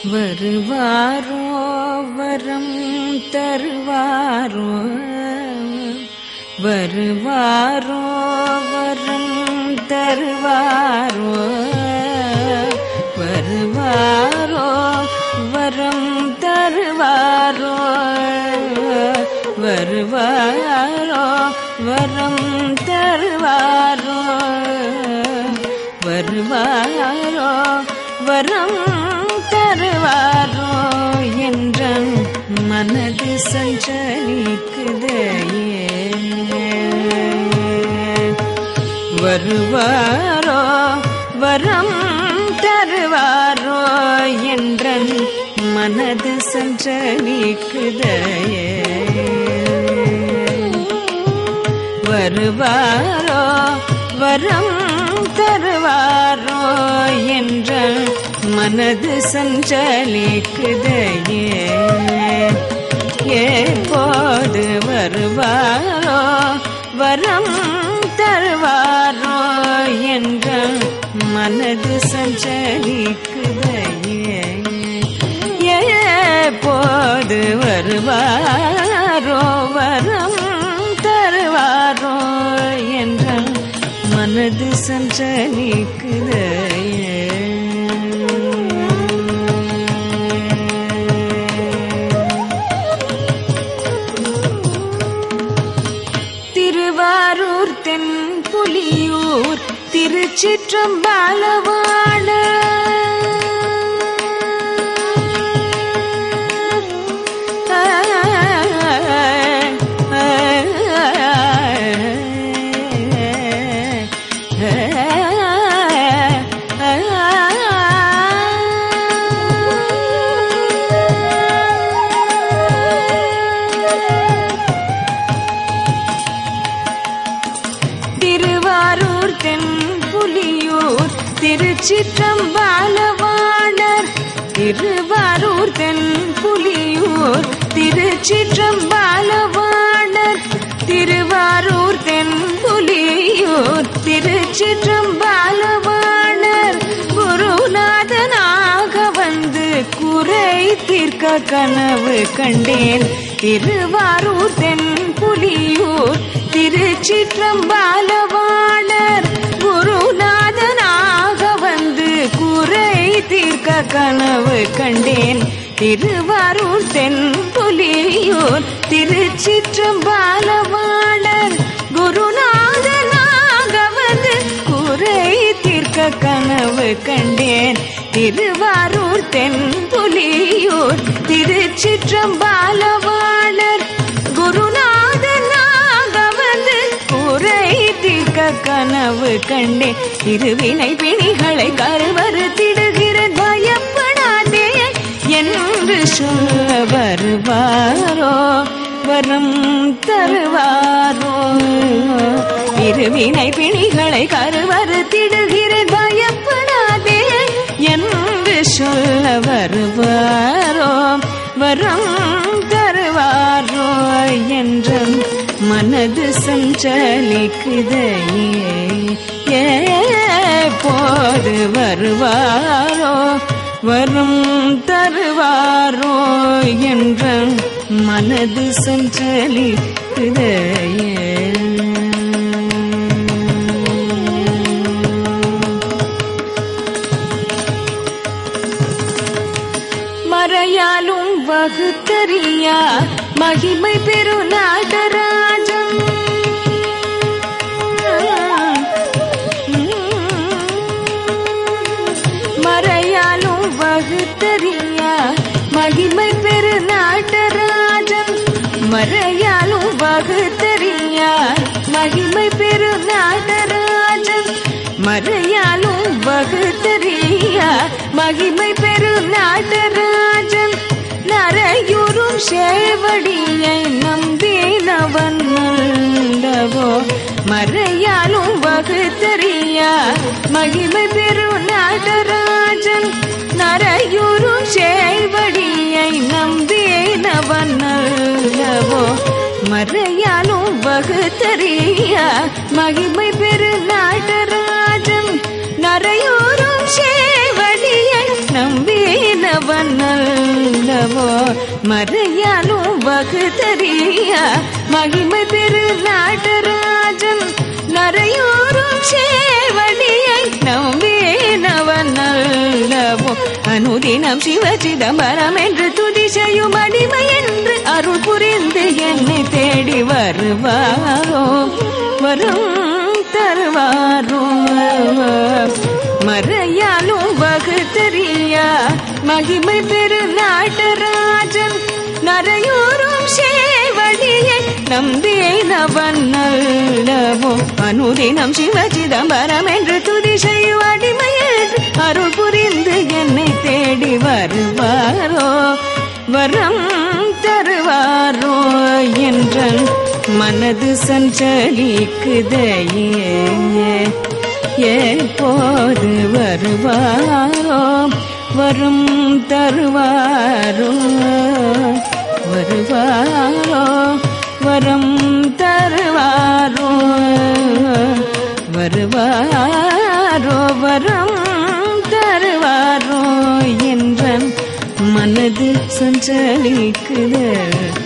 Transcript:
வருவாரோ வரம் தருவாரோ வருவாரோ வரம் தருவாரோ வருவாரோ வரம் தருவாரோ வருவாரோ வரம் தருவாரோ வருவாரோ வரம் தருவாரோ என்ற மனது சஞ்சலிக்குதையே வருவாரோ வரம் தருவாரோ என்ற மனது சஞ்சலிக்குதையே வருவாரோ வரம் தருவாரோ என்ற மனது சஞ்சலிக்குதையே எப்போது வருவாரோ வரம் தருவாரோ என்ற மனது சஞ்சலிக்குதையே எப்போது வருவாரோ வரம் தருவாரோ என்ற மனது சஞ்சலிக்குதையே திருவாரூர் தென்புலியூர் திருச்சிற்றம்பாலவாண திருவாரூர் தென்புலியூர் திருச்சிற்றம்பாலவாணர் திருவாரூர் தென்புலியூர் திருச்சிற்றம்பாலவாணர் திருவாரூர் தென்புலியூர் திருச்சிற்றம்பாலவாணர் குருநாதனாக வந்து குறை தீர்க்க கனவு கண்டேன் திருவாரூர் தென்புலியூர் திருச்சிற்றம்பாலவாணர் குருநாதனாக வந்து குறை தீர்க்க கனவு கண்டேன் திருவாரூர் தென்புலியூர் திருச்சிற்றம்பாலவாணர் குருநாதனாக வந்து குறை தீர்க்க கனவு கண்டேன் திருவாரூர் தென்புலியூர் திருச்சிற்றம்பாலவாணர் குருநாதனாக வந்து குறை தீர்க்க கனவு கண்டேன் இருவினை பிணிகளை கருவறுத்திடுகிற பயப்படாதே என்று சொல்ல வருவாரோ வரம் தருவாரோ இருவினை பிணிகளை கருவறுத்திடுகிற பயப்படாதே என்று சொல்ல வருவாரோ வரம் தருவாரோ என்ற மனது சஞ்சலிக்குதையே ஏப்போது வருவாரோ வரும் தருவாரோ என்ற மனது சஞ்சலிக்குதையே மறையாலும் வகுத்தறியா மகிமை பெரு நாடராஜன் மறையாலும் வகுத்தறியா மகிமை பெரு நாடராஜன் மறையாலும் வகுத்தறியா மகிமை பெரு நாடராஜன் மறையாலும் வகுத்தறியா மகிமை பெரு நாடராஜன் நரையுறும் சேவடியை நம்பினவன் அல்லவோ மறையாலும் வகுத்தறியா மகிமை பெரு நாடராஜன் நரையுறும் சேவடியை நம்பினவன் அல்லவோ மறையாலும் வகுத்தறியா மகிமை பெரு நாடராஜன் நரையோரும் சேவடியை நம்பினவன் நல்லவோ மறையாலும் வகுத்தறிய மகிமை பெரு நாட்டராஜன் நரையோரும் சேவடியை நம்பேனவன் நல்லவோ அனுதினம் சிவ சிதம்பரம் என்று துதி செய்யும் அடிமை என்று அருள் புரிந்து என்னை தேடி வருவாரோ வரும் தருவாரோ மறையாலும் வகுத்தறியா மகிமை பெரு நாட்டராஜன் நரையோரும் சேவடியை நம்பேனவன் நல்லவோ அனுதினம் சிவ சிதம்பரம் என்று துதி செய்யும் அடிமை என்று அருள் புரிந்து என்னை தேடி வருவாரோ வரம் தருவாரோ என்ற மனது சஞ்சலிக்குதையே எப்போது வருவாரோ வரும் தருவாரோ வருவாரோ வரம் தருவாரோ வருவாரோ வரம் தருவாரோ என்ற மனது சஞ்சலிக்குது